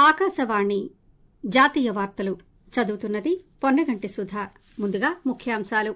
ఆకాశవాణి జాతీయ వార్తలు చదువుతున్నది పొన్నగంటి సుధా ముందుగా ముఖ్యాంశాలు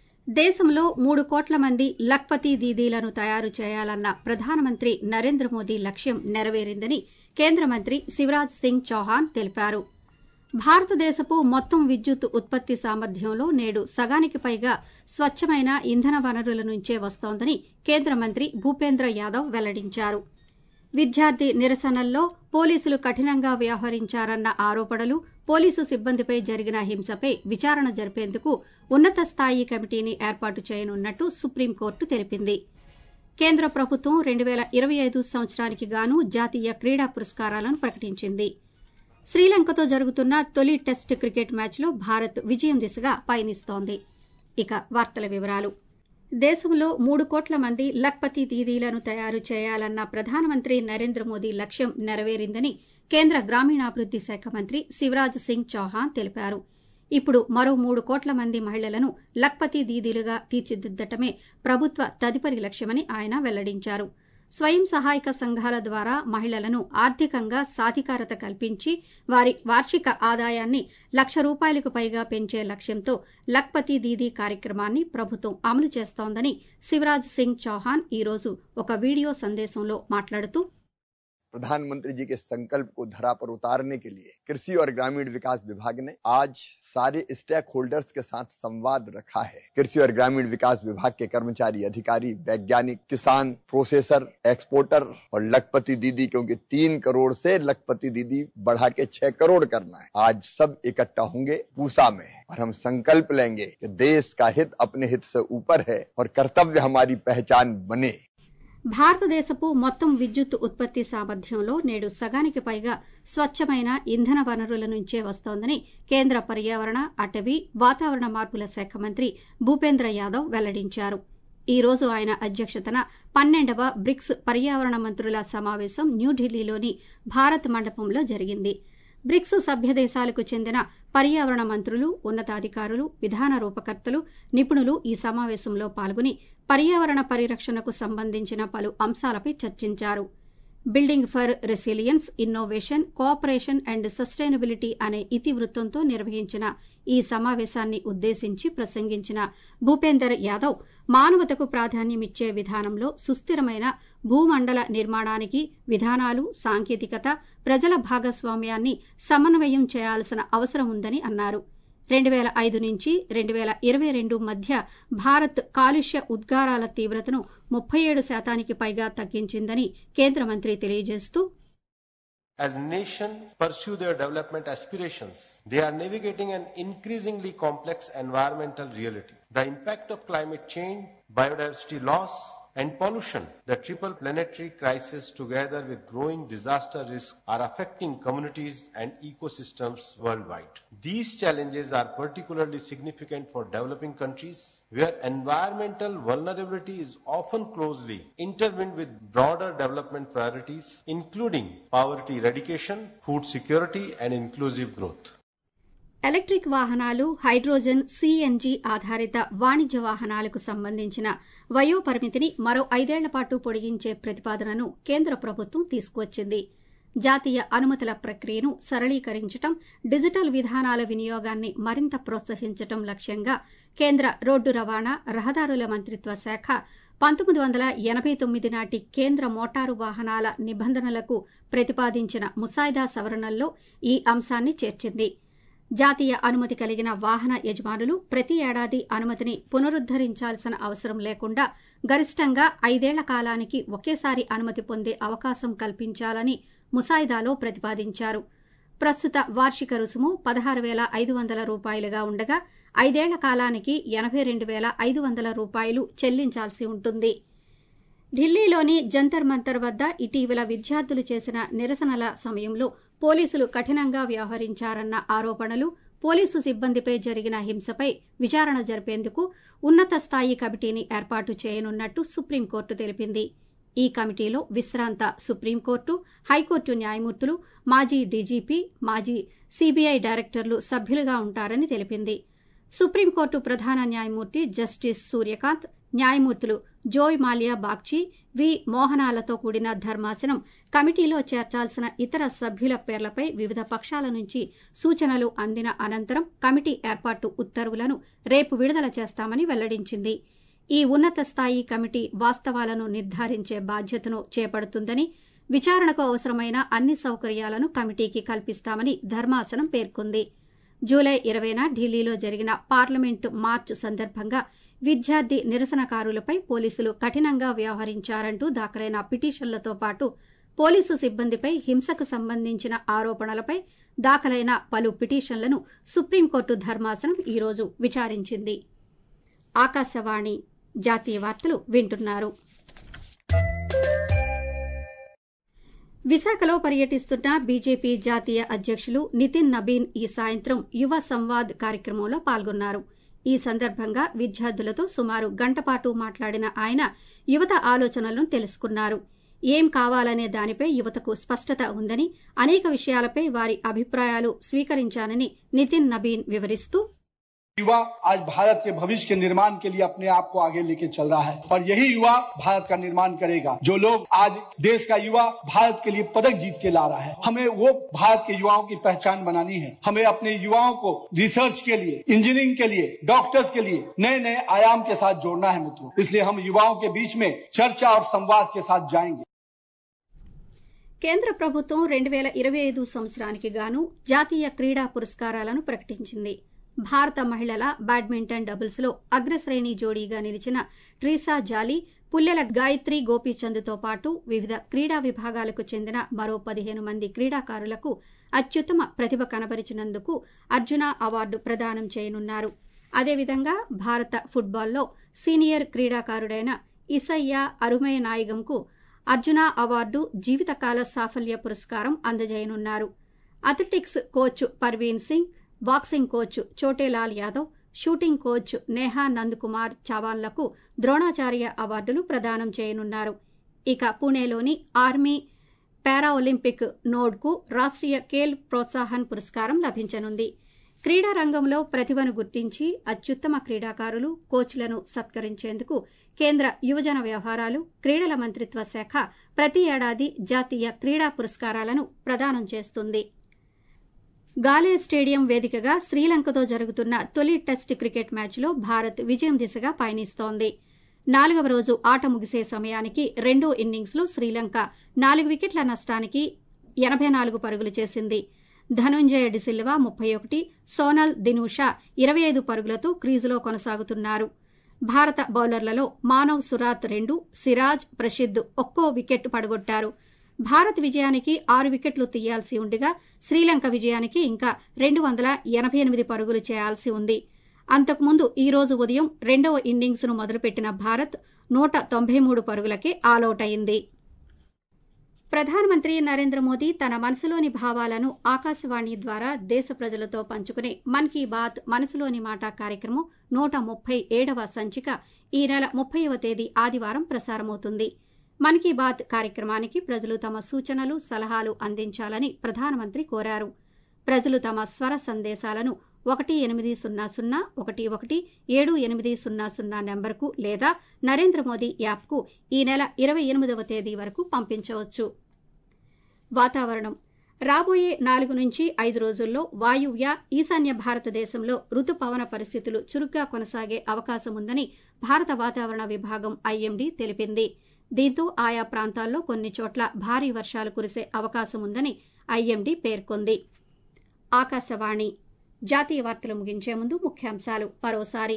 దేశంలో మూడు కోట్ల మంది లఖ్పతి దీదీలను తయారు చేయాలన్న ప్రధానమంత్రి నరేంద్ర మోదీ లక్ష్యం నెరవేరిందని కేంద్ర మంత్రి శివరాజ్ సింగ్ చౌహాన్ తెలిపారు భారతదేశపు మొత్తం విద్యుత్ ఉత్పత్తి సామర్థ్యంలో నేడు సగానికి పైగా స్వచ్చమైన ఇంధన వనరుల నుంచే వస్తోందని కేంద్ర మంత్రి భూపేంద్ర యాదవ్ వెల్లడించారు విద్యార్థి నిరసనల్లో పోలీసులు కఠినంగా వ్యవహరించారన్న ఆరోపణలు పోలీసు సిబ్బందిపై జరిగిన హింసపై విచారణ జరిపేందుకు ఉన్నత స్థాయి కమిటీని ఏర్పాటు చేయనున్నట్టు సుప్రీంకోర్టు తెలిపింది కేంద్ర ప్రభుత్వం రెండు పేల ఇరవై ఐదు సంవత్సరానికి గాను జాతీయ క్రీడా పురస్కారాలను ప్రకటించింది శ్రీలంకతో జరుగుతున్న తొలి టెస్ట్ క్రికెట్ మ్యాచ్లో భారత్ విజయం దిశగా పయనిస్తోంది ఇక వార్తల వివరాలు దేశంలో మూడు కోట్ల మంది లఖ్పతి దీదీలను తయారు చేయాలన్న ప్రధానమంత్రి నరేంద్ర మోదీ లక్ష్యం నెరవేరిందని కేంద్ర గ్రామీణాభివృద్ది శాఖ మంత్రి శివరాజ్ సింగ్ చౌహాన్ తెలిపారు ఇప్పుడు మరో మూడు కోట్ల మంది మహిళలను లఖ్పతి దీదీలుగా తీర్చిదిద్దటమే ప్రభుత్వ తదుపరి లక్ష్యమని ఆయన వెల్లడించారు స్వయం సహాయక సంఘాల ద్వారా మహిళలను ఆర్థికంగా సాధికారత కల్పించి వారి వార్షిక ఆదాయాన్ని లక్ష రూపాయలకు పైగా పెంచే లక్ష్యంతో లఖ్పతి దీదీ కార్యక్రమాన్ని ప్రభుత్వం అమలు చేస్తోందని శివరాజ్ సింగ్ చౌహాన్ ఈ రోజు ఒక వీడియో సందేశంలో మాట్లాడుతూ प्रधानमंत्री जी के संकल्प को धरा पर उतारने के लिए कृषि और ग्रामीण विकास विभाग ने आज सारे स्टेक होल्डर्स के साथ संवाद रखा है कृषि और ग्रामीण विकास विभाग के कर्मचारी अधिकारी वैज्ञानिक किसान प्रोसेसर एक्सपोर्टर और लखपति दीदी क्योंकि तीन करोड़ से लखपति दीदी बढ़ा के छह करोड़ करना है आज सब इकट्ठा होंगे पूसा में और हम संकल्प लेंगे कि देश का हित अपने हित से ऊपर है और कर्तव्य हमारी पहचान बने భారతదేశపు మొత్తం విద్యుత్ ఉత్పత్తి సామర్థ్యంలో నేడు సగానికి పైగా స్వచ్చమైన ఇంధన వనరుల నుంచే వస్తోందని కేంద్ర పర్యావరణ అటవీ వాతావరణ మార్పుల శాఖ మంత్రి భూపేంద్ర యాదవ్ వెల్లడించారు ఈ రోజు ఆయన అధ్యక్షతన పన్నెండవ బ్రిక్స్ పర్యావరణ మంత్రుల సమావేశం న్యూఢిల్లీలోని భారత్ మండపంలో జరిగింది బ్రిక్స్ సభ్య దేశాలకు చెందిన పర్యావరణ మంత్రులు ఉన్నతాధికారులు విధాన రూపకర్తలు నిపుణులు ఈ సమావేశంలో పాల్గొని పర్యావరణ పరిరక్షణకు సంబంధించిన పలు అంశాలపై చర్చించారు building for resilience innovation cooperation and sustainability అనే ఇతివృత్తంతో నిర్వహించిన ఈ సమావేశాన్ని ఉద్దేశించి ప్రసంగించిన భూపేందర్ యాదవ్ మానవతకు ప్రాధాన్యమిచ్చే విధానంలో సుస్థిరమైన భూమండల నిర్మాణానికి విధానాలు సాంకేతికత ప్రజల భాగస్వామ్యాన్ని సమన్వయం చేయాల్సిన అవసరం ఉందని అన్నారు రెండు పేల ఐదు నుంచి రెండు పేల ఇరవై రెండు మధ్య భారత్ కాలుష్య ఉద్గారాల తీవ్రతను ముప్పై ఏడు శాతానికి పైగా తగ్గించిందని కేంద్ర మంత్రి తెలియజేస్తూ As nations pursue their development aspirations, they are navigating an increasingly complex environmental reality. The impact of climate change, biodiversity loss, and pollution, the triple planetary crisis together with growing disaster risk are affecting communities and ecosystems worldwide. These challenges are particularly significant for developing countries where environmental vulnerability is often closely intertwined with broader development priorities, including poverty eradication, food security, and inclusive growth. Electric వాహనాలు hydrogen CNG ఆధారిత వాణిజ్య వాహనాలకు సంబంధించిన వయో పరిమితిని మరో ఐదేళ్ల పాటు పొడిగించే ప్రతిపాదనను కేంద్ర ప్రభుత్వం తీసుకువచ్చింది జాతీయ అనుమతుల ప్రక్రియను సరళీకరించడం డిజిటల్ విధానాల వినియోగాన్ని మరింత ప్రోత్సహించడం లక్ష్యంగా కేంద్ర రోడ్డు రవాణా రహదారుల మంత్రిత్వ శాఖ పంతొమ్మిది వందల ఎనబై తొమ్మిది నాటి కేంద్ర మోటారు వాహనాల నిబంధనలకు ప్రతిపాదించిన ముసాయిదా సవరణల్లో ఈ అంశాన్ని చేర్చింది జాతీయ అనుమతి కలిగిన వాహన యజమానులు ప్రతి ఏడాది అనుమతిని పునరుద్దరించాల్సిన అవసరం లేకుండా గరిష్టంగా ఐదేళ్ల కాలానికి ఒకేసారి అనుమతి పొందే అవకాశం కల్పించాలని ముసాయిదాలో ప్రతిపాదించారు ప్రస్తుత వార్షిక రుసుము పదహారు వేల ఐదు వందల రూపాయలుగా ఉండగా ఐదేళ్ల కాలానికి ఎనబై రెండు వేల ఐదు వందల రూపాయలు చెల్లించాల్సి ఉంటుంది ఢిల్లీలోని జంతర్ మంతర్ వద్ద ఇటీవల విద్యార్థులు చేసిన నిరసనల సమయంలో పోలీసులు కఠినంగా వ్యవహరించారన్న ఆరోపణలు పోలీసు సిబ్బందిపై జరిగిన హింసపై విచారణ జరిపేందుకు ఉన్నత స్థాయి కమిటీని ఏర్పాటు చేయనున్నట్టు సుప్రీంకోర్టు తెలిపింది ఈ కమిటీలో విశ్రాంత సుప్రీంకోర్టు హైకోర్టు న్యాయమూర్తులు మాజీ డీజీపీ మాజీ సీబీఐ డైరెక్టర్లు సభ్యులుగా ఉంటారని తెలిపింది సుప్రీంకోర్టు ప్రధాన న్యాయమూర్తి జస్టిస్ సూర్యకాంత్ న్యాయమూర్తులు జోయ్ మాలియా బాగ్చి వి మోహనాలతో కూడిన ధర్మాసనం కమిటీలో చేర్చాల్సిన ఇతర సభ్యుల పేర్లపై వివిధ పక్షాల నుంచి సూచనలు అందిన అనంతరం కమిటీ ఏర్పాటు ఉత్తర్వులను రేపు విడుదల చేస్తామని వెల్లడించింది ఈ ఉన్నత స్థాయి కమిటీ వాస్తవాలను నిర్ధారించే బాధ్యతను చేపడుతుందని విచారణకు అవసరమైన అన్ని సౌకర్యాలను కమిటీకి కల్పిస్తామని ధర్మాసనం పేర్కొంది జూలై ఇరవైన ఢిల్లీలో జరిగిన పార్లమెంటు మార్చ్ సందర్భంగా విద్యార్థి నిరసనకారులపై పోలీసులు కఠినంగా వ్యవహరించారంటూ దాఖలైన పిటిషన్లతో పాటు పోలీసు సిబ్బందిపై హింసకు సంబంధించిన ఆరోపణలపై దాఖలైన పలు పిటిషన్లను సుప్రీంకోర్టు ధర్మాసనం ఈరోజు విచారించింది ఆకాశవాణి జాతీయ వార్తలు వింటున్నారు విశాఖలో పర్యటిస్తున్న బీజేపీ జాతీయ అధ్యక్షులు నితిన్ నబీన్ ఈ సాయంత్రం యువ సంవాద్ కార్యక్రమంలో పాల్గొన్నారు ఈ సందర్భంగా విద్యార్థులతో సుమారు గంటపాటు మాట్లాడిన ఆయన యువత ఆలోచనలను తెలుసుకున్నారు ఏం కావాలనే దానిపై యువతకు స్పష్టత ఉందని అనేక విషయాలపై వారి అభిప్రాయాలు స్వీకరించానని నితిన్ నబీన్ వివరిస్తూ युवा आज भारत के भविष्य के निर्माण के लिए अपने आप को आगे लेके चल रहा है और यही युवा भारत का निर्माण करेगा जो लोग आज देश का युवा भारत के लिए पदक जीत के ला रहा है हमें वो भारत के युवाओं की पहचान बनानी है हमें अपने युवाओं को रिसर्च के लिए इंजीनियरिंग के लिए डॉक्टर्स के लिए नए नए आयाम के साथ जोड़ना है मित्रों इसलिए हम युवाओं के बीच में चर्चा और संवाद के साथ जाएंगे కేంద్ర ప్రభుత్వం రెండు వేల ఇరవై ఐదు సంవత్సరానికి గాను జాతీయ క్రీడా పురస్కారాలను ప్రకటించింది భారత మహిళల బ్యాడ్మింటన్ డబుల్స్ లో అగ్రశ్రేణి జోడీగా నిలిచిన ట్రీసా జాలీ పుల్లెల గాయత్రి గోపీచంద్తో పాటు వివిధ క్రీడా విభాగాలకు చెందిన మరో పదిహేను మంది క్రీడాకారులకు అత్యుత్తమ ప్రతిభ కనబరిచినందుకు అర్జున అవార్డు ప్రదానం చేయనున్నారు అదేవిధంగా భారత ఫుట్బాల్లో సీనియర్ క్రీడాకారుడైన ఇసయ్య అరుమయ నాయగంకు అర్జున అవార్డు జీవితకాల సాఫల్య పురస్కారం అందజేయనున్నారు athletics coach Parveen Singh boxing coach Chhotelal Yadav shooting coach Neha Nandakumar చవాన్లకు ద్రోణాచార్య అవార్డులు ప్రదానం చేయనున్నారు ఇక పూణేలోని ఆర్మీ పారాఒలింపిక్ నోడ్కు రాష్ట్రీయ ఖేల్ ప్రోత్సాహన్ పురస్కారం లభించనుంది క్రీడా రంగంలో ప్రతిభను గుర్తించి అత్యుత్తమ క్రీడాకారులు కోచ్లను సత్కరించేందుకు కేంద్ర యువజన వ్యవహారాలు క్రీడల మంత్రిత్వ శాఖ ప్రతి ఏడాది జాతీయ క్రీడా పురస్కారాలను ప్రదానం చేస్తుంది గాలే స్టేడియం వేదికగా శ్రీలంకతో జరుగుతున్న తొలి టెస్ట్ క్రికెట్ మ్యాచ్లో భారత్ విజయం దిశగా పయనిస్తోంది నాలుగవ రోజు ఆట ముగిసే సమయానికి రెండో ఇన్నింగ్స్లో శ్రీలంక నాలుగు వికెట్ల నష్టానికి ఎనబై నాలుగు పరుగులు చేసింది ధనుంజయ డిసిల్వా ముప్పై ఒకటి సోనల్ దినూషా ఇరవై ఐదు పరుగులతో క్రీజులో కొనసాగుతున్నారు భారత బౌలర్లలో మానవ్ సురాత్ రెండు సిరాజ్ ప్రసిద్ ఒక్కో వికెట్ పడగొట్టారు భారత్ విజయానికి ఆరు వికెట్లు తీయాల్సి ఉండగా శ్రీలంక విజయానికి ఇంకా రెండు వందల ఎనబై ఎనిమిది పరుగులు చేయాల్సి ఉంది అంతకుముందు ఈ రోజు ఉదయం రెండవ ఇన్నింగ్స్ ను మొదలుపెట్టిన భారత్ నూట తొంభై మూడు పరుగులకే ఆలౌట్ అయింది ప్రధానమంత్రి నరేంద్ర మోదీ తన మనసులోని భావాలను ఆకాశవాణి ద్వారా దేశ ప్రజలతో పంచుకునే మన్ కీ బాత్ మనసులోని మాట కార్యక్రమం నూట ముప్పై ఏడవ సంచిక ఈ నెల ముప్పైవ తేదీ ఆదివారం ప్రసారమవుతుంది మన్ కీ బాత్ కార్యక్రమానికి ప్రజలు తమ సూచనలు సలహాలు అందించాలని ప్రధానమంత్రి కోరారు ప్రజలు తమ స్వర సందేశాలను ఒకటి ఎనిమిది సున్నా సున్నా ఒకటి ఒకటి ఏడు ఎనిమిది సున్నా సున్నా నెంబర్కు లేదా నరేంద్ర మోదీ యాప్కు ఈ నెల ఇరవై ఎనిమిదవ తేదీ వరకు పంపించవచ్చు వాతావరణం రాబోయే నాలుగు నుంచి ఐదు రోజుల్లో వాయువ్య ఈశాన్య భారతదేశంలో రుతుపవన పరిస్థితులు చురుగ్గా కొనసాగే అవకాశం ఉందని భారత వాతావరణ విభాగం ఐఎండీ తెలిపింది దీంతో ఆయా ప్రాంతాల్లో కొన్ని చోట్ల భారీ వర్షాలు కురిసే అవకాశం ఉందని ఐఎండీ పేర్కొంది ఆకాశవాణి జాతీయ వార్తలు ముగించే ముందు ముఖ్యాంశాలు మరోసారి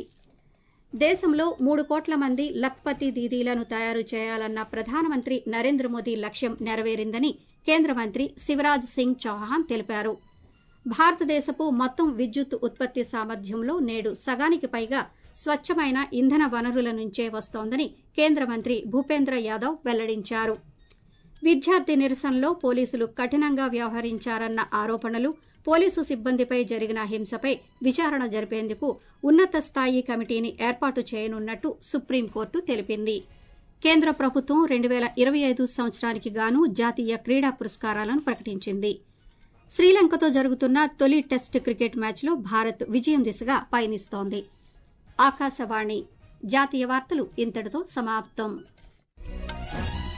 దేశంలో మూడు కోట్ల మంది లఖ్పతి దీదీలను తయారు చేయాలన్న ప్రధానమంత్రి నరేంద్ర మోదీ లక్ష్యం నెరవేరిందని కేంద్ర మంత్రి శివరాజ్ సింగ్ చౌహాన్ తెలిపారు భారతదేశపు మొత్తం విద్యుత్ ఉత్పత్తి సామర్థ్యంలో నేడు సగానికి పైగా స్వచ్ఛమైన ఇంధన వనరుల నుంచే వస్తోందని కేంద్ర మంత్రి భూపేంద్ర యాదవ్ వెల్లడించారు విద్యార్థి నిరసనలో పోలీసులు కఠినంగా వ్యవహరించారన్న ఆరోపణలు పోలీసు సిబ్బందిపై జరిగిన హింసపై విచారణ జరిపేందుకు ఉన్నత స్థాయి కమిటీని ఏర్పాటు చేయనున్నట్టు సుప్రీంకోర్టు తెలిపింది కేంద్ర ప్రభుత్వం రెండు వేల ఇరవై ఐదు సంవత్సరానికి గాను జాతీయ క్రీడా పురస్కారాలను ప్రకటించింది శ్రీలంకతో జరుగుతున్న తొలి టెస్ట్ క్రికెట్ మ్యాచ్లో భారత్ విజయం దిశగా పయనిస్తోంది ఆకాశవాణి జాతీయ వార్తలు ఇంతటితో సమాప్తం है